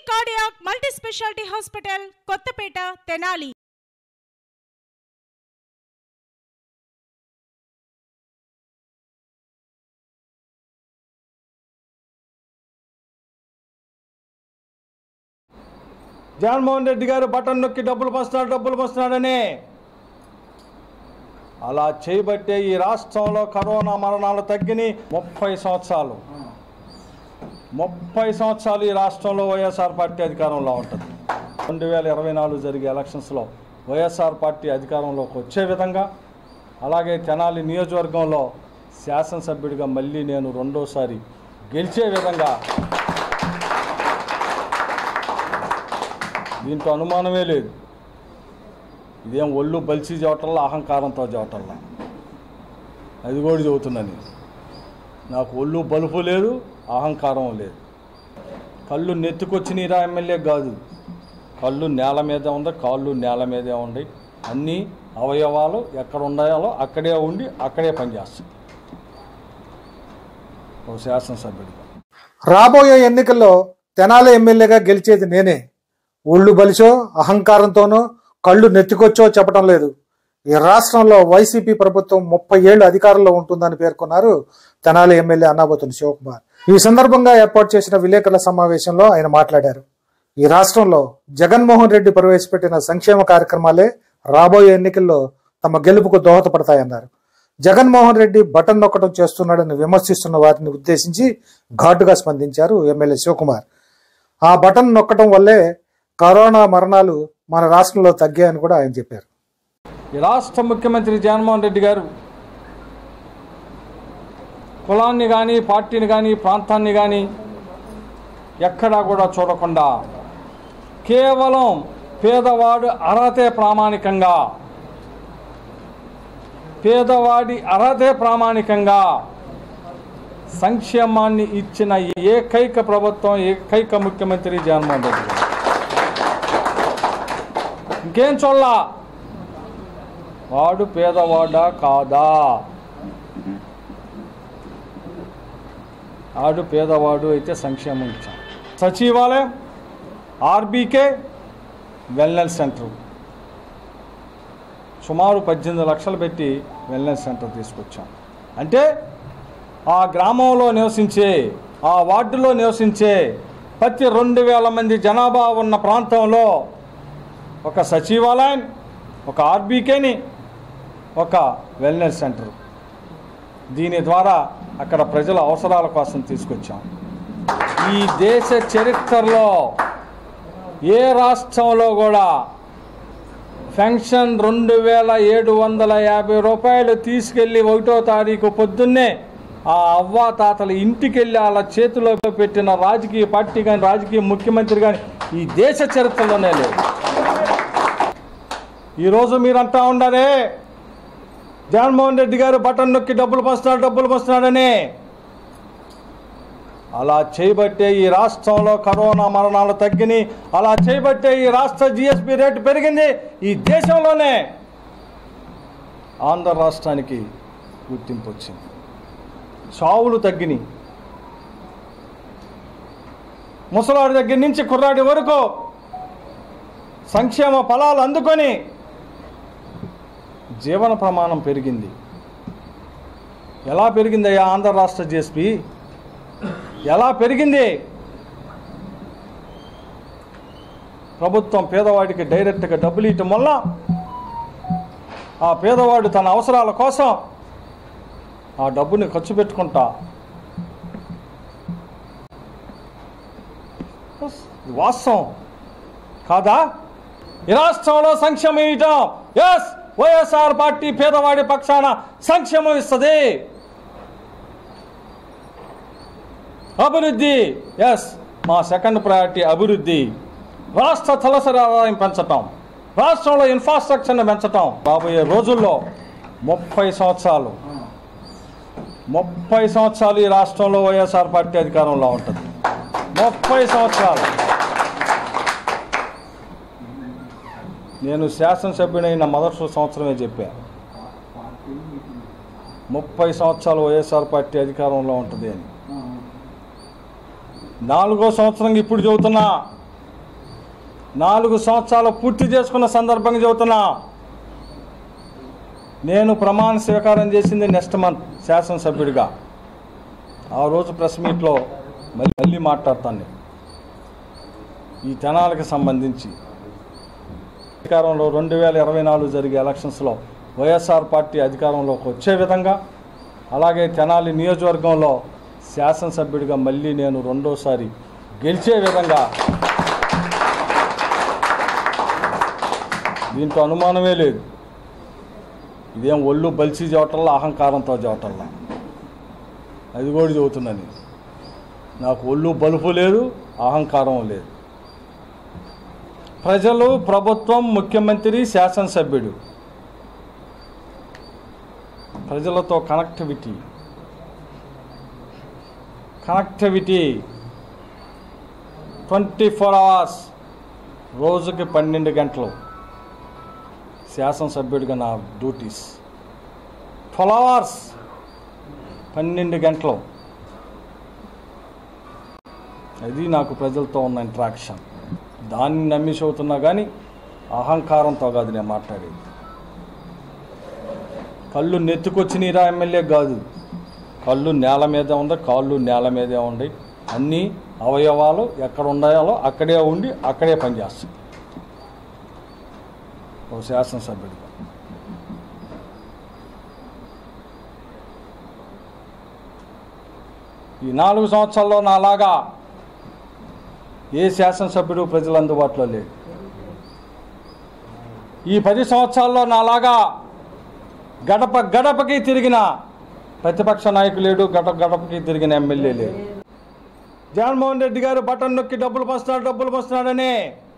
Cardiac multi speciality hospital Kothapeta Tenali Jaganmohan Reddy గారు button నొక్కి డబ్బులు పంచుతున్నాడు డబ్బులు పంచుతున్నాడని అలా చేయబట్టే ఈ రాష్ట్రంలో కరోనా మరణాలు తగ్గిని ముప్పై సంవత్సరాలు ముప్పై సంవత్సరాలు ఈ రాష్ట్రంలో వైఎస్ఆర్ పార్టీ అధికారంలో ఉంటుంది రెండు వేల ఇరవై నాలుగు జరిగే ఎలక్షన్స్లో వైఎస్ఆర్ పార్టీ అధికారంలోకి వచ్చే విధంగా అలాగే తెనాలి నియోజకవర్గంలో శాసనసభ్యుడిగా మళ్ళీ నేను రెండోసారి గెలిచే విధంగా దీంట్లో అనుమానమే లేదు ఇదేం ఒళ్ళు బలిసి చవటల్లా అహంకారంతో చవటల్లా అది కూడా చెబుతున్నాను నాకు ఒళ్ళు బలుపు లేదు అహంకారం లేదు కళ్ళు నెత్తుకొచ్చినీరా ఎమ్మెల్యే కాదు కళ్ళు నేల మీదే ఉంది కాళ్ళు నేల మీదే ఉండి అన్ని అవయవాలు ఎక్కడ ఉన్నాయో అక్కడే ఉండి అక్కడే పనిచేస్తాయి ఓ శాసనసభ్యుడిగా రాబోయే ఎన్నికల్లో తెనాలి ఎమ్మెల్యేగా గెలిచేది నేనే ఒళ్ళు బలిసో అహంకారంతోనో కళ్ళు నెత్తికొచ్చో చెప్పడం లేదు ఈ రాష్ట్రంలో వైసీపీ ప్రభుత్వం ముప్పై ఏళ్ళు అధికారంలో ఉంటుందని పేర్కొన్నారు తెనాలి ఎమ్మెల్యే అన్నాబోతుని శివకుమార్ ఈ సందర్భంగా ఏర్పాటు చేసిన విలేకరుల సమావేశంలో ఆయన మాట్లాడారు ఈ రాష్ట్రంలో జగన్మోహన్ రెడ్డి ప్రవేశపెట్టిన సంక్షేమ కార్యక్రమాలే రాబోయే ఎన్నికల్లో తమ గెలుపుకు దోహదపడతాయన్నారు జగన్మోహన్ రెడ్డి బటన్ నొక్కడం చేస్తున్నాడని విమర్శిస్తున్న వారిని ఉద్దేశించి ఘాటుగా స్పందించారు ఎమ్మెల్యే శివకుమార్ ఆ బటన్ నొక్కడం వల్లే కరోనా మరణాలు మన రాష్ట్రంలో తగ్గాయని కూడా ఆయన చెప్పారు ఈ రాష్ట్ర ముఖ్యమంత్రి జగన్మోహన్ రెడ్డి గారు కులాన్ని కానీ పార్టీని కానీ ప్రాంతాన్ని కానీ ఎక్కడా కూడా చూడకుండా కేవలం పేదవాడు అర్హతే ప్రామాణికంగా పేదవాడి అర్హతే ప్రామాణికంగా సంక్షేమాన్ని ఇచ్చిన ఏకైక ప్రభుత్వం ఏకైక ముఖ్యమంత్రి జగన్మోహన్ రెడ్డి గారు ఇంకేం చూడలా వాడు పేదవాడా కాదా ఆడు పేదవాడు అయితే సంక్షేమం ఇచ్చాం సచివాలయం ఆర్బీకే వెల్నెస్ సెంటర్ సుమారు పద్దెనిమిది లక్షలు పెట్టి వెల్నెస్ సెంటర్ తీసుకొచ్చాం అంటే ఆ గ్రామంలో నివసించే ఆ వార్డులో నివసించే ప్రతి రెండు వేల మంది జనాభా ఉన్న ప్రాంతంలో ఒక సచివాలయం ఒక ఆర్బీకేని ఒక వెల్నెస్ సెంటర్ దీని ద్వారా అక్కడ ప్రజల అవసరాల కోసం తీసుకొచ్చాం ఈ దేశ చరిత్రలో ఏ రాష్ట్రంలో కూడా పెన్షన్ రెండు వేల ఏడు వందల యాభై రూపాయలు తీసుకెళ్ళి ఒకటో తారీఖు పొద్దున్నే ఆ అవ్వా తాతల ఇంటికి వెళ్ళి వాళ్ళ చేతిలో పెట్టిన రాజకీయ పార్టీ కానీ రాజకీయ ముఖ్యమంత్రి కానీ ఈ దేశ చరిత్రలోనే లేదు ఈరోజు మీరు అంటా ఉండారే జగన్మోహన్ రెడ్డి గారు బటన్ నొక్కి డబ్బులు పంచుతున్నాడు డబ్బులు పంచుతున్నాడని అలా చేయబట్టే ఈ రాష్ట్రంలో కరోనా మరణాలు తగ్గిని అలా చేయబట్టే ఈ రాష్ట్ర జిఎస్పి రేటు పెరిగింది ఈ దేశంలోనే ఆంధ్ర రాష్ట్రానికి గుర్తింపు వచ్చింది చావులు తగ్గినాయి ముసలాడి దగ్గర నుంచి కుర్రాడి వరకు సంక్షేమ ఫలాలు అందుకొని జీవన ప్రమాణం పెరిగింది ఎలా పెరిగిందయ్యా ఆంధ్ర రాష్ట్ర జిఎస్పి ఎలా పెరిగింది ప్రభుత్వం పేదవాడికి డైరెక్ట్గా డబ్బులు ఇవ్వటం వల్ల ఆ పేదవాడు తన అవసరాల కోసం ఆ డబ్బుని ఖర్చు పెట్టుకుంటా ఇది వాస్తవం కాదా ఈ రాష్ట్రంలో సంక్షేమం ఇవ్వటం ఎస్ వైఎస్ఆర్ పార్టీ పేదవాడి పక్షాన సంక్షేమం ఇస్తుంది అభివృద్ధి ఎస్ మా సెకండ్ ప్రయారిటీ అభివృద్ధి రాష్ట్ర తలసరి ఆదాయం పెంచటం రాష్ట్రంలో ఇన్ఫ్రాస్ట్రక్చర్ని పెంచటం రాబోయే రోజుల్లో ముప్పై సంవత్సరాలు ముప్పై సంవత్సరాలు ఈ రాష్ట్రంలో వైఎస్ఆర్ పార్టీ అధికారంలో ఉంటుంది ముప్పై సంవత్సరాలు నేను శాసనసభ్యుడైన మొదటి సంవత్సరమే చెప్పాను ముప్పై సంవత్సరాలు వైఎస్ఆర్ పార్టీ అధికారంలో ఉంటుంది అని నాలుగో సంవత్సరం ఇప్పుడు చెబుతున్నా నాలుగు సంవత్సరాలు పూర్తి చేసుకున్న సందర్భంగా చెబుతున్నా నేను ప్రమాణ స్వీకారం చేసింది నెక్స్ట్ మంత్ శాసనసభ్యుడిగా ఆ రోజు ప్రెస్ మీట్లో మళ్ళీ మళ్ళీ మాట్లాడతాను నేను ఈ తెనాలకు సంబంధించి అధికారంలో రెండు వేల ఇరవై నాలుగు జరిగే ఎలక్షన్స్లో వైఎస్ఆర్ పార్టీ అధికారంలోకి వచ్చే విధంగా అలాగే తెనాలి నియోజకవర్గంలో శాసనసభ్యుడిగా మళ్ళీ నేను రెండోసారి గెలిచే విధంగా దీంట్లో అనుమానమే లేదు ఇదేం ఒళ్ళు బలిసి చోటల్లా అహంకారంతో చోటల్లా అది కూడా చెబుతున్నాను నాకు ఒళ్ళు బలుపు లేదు అహంకారం లేదు ప్రజలు ప్రభుత్వం ముఖ్యమంత్రి శాసనసభ్యుడు ప్రజలతో connectivity connectivity twenty four hours రోజుకి పన్నెండు గంటలు శాసనసభ్యుడిగా నా డ్యూటీస్ ట్వెల్వ్ అవర్స్ పన్నెండు గంటలు అది నాకు ప్రజలతో ఉన్న ఇంట్రాక్షన్ దాన్ని నమ్మి చదువుతున్నా కానీ అహంకారంతో కాదు నేను మాట్లాడేది కళ్ళు నెత్తుకొచ్చినీరా ఎమ్మెల్యే కాదు కళ్ళు నేల మీదే ఉంది కాళ్ళు నేల మీదే ఉండి అన్ని అవయవాలు ఎక్కడ ఉన్నాయో అక్కడే ఉండి అక్కడే పనిచేస్తాయి ఒక శాసనసభ్యుడిగా ఈ నాలుగు సంవత్సరాల్లో నాలాగా ఏ శాసనసభ్యుడు ప్రజలు అందుబాటులో లేడు ఈ పది సంవత్సరాల్లో నాలాగా గడప గడపకి తిరిగిన ప్రతిపక్ష నాయకులు లేడు గడప గడపకి తిరిగిన ఎమ్మెల్యే లేడు జగన్మోహన్ రెడ్డి గారు బటన్ నొక్కి డబ్బులు పంచుతున్నాడు డబ్బులు పంచుతున్నాడని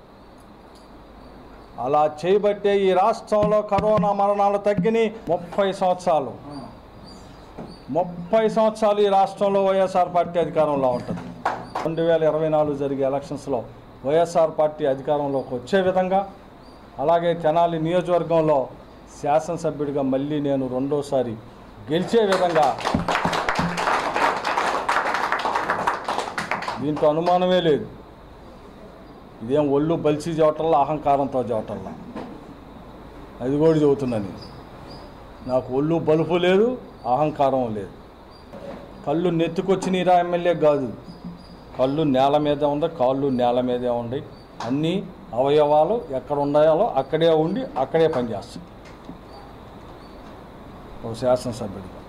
అలా చేయబట్టే ఈ రాష్ట్రంలో కరోనా మరణాలు తగ్గినాయి ముప్పై సంవత్సరాలు ముప్పై సంవత్సరాలు ఈ రాష్ట్రంలో వైఎస్ఆర్ పార్టీ అధికారంలో ఉంటుంది రెండు వేల ఇరవై నాలుగు జరిగే ఎలక్షన్స్లో వైఎస్ఆర్ పార్టీ అధికారంలోకి వచ్చే విధంగా అలాగే తెనాలి నియోజకవర్గంలో శాసనసభ్యుడిగా మళ్ళీ నేను రెండోసారి గెలిచే విధంగా దీంట్లో అనుమానమే లేదు ఇదేం ఒళ్ళు బలిసి చోటల్లా అహంకారంతో చోటల్లా అది కూడా చెబుతున్నాను నేను. నాకు ఒళ్ళు బలుపు లేదు అహంకారం లేదు కళ్ళు నెత్తుకొచ్చినీరా ఎమ్మెల్యే కాదు కళ్ళు నేల మీదే ఉంది కాళ్ళు నేల మీదే ఉండి అన్ని అవయవాలు ఎక్కడ ఉన్నాయో అక్కడే ఉండి అక్కడే పనిచేస్తాయి ఒక శాసనసభ్యుడిగా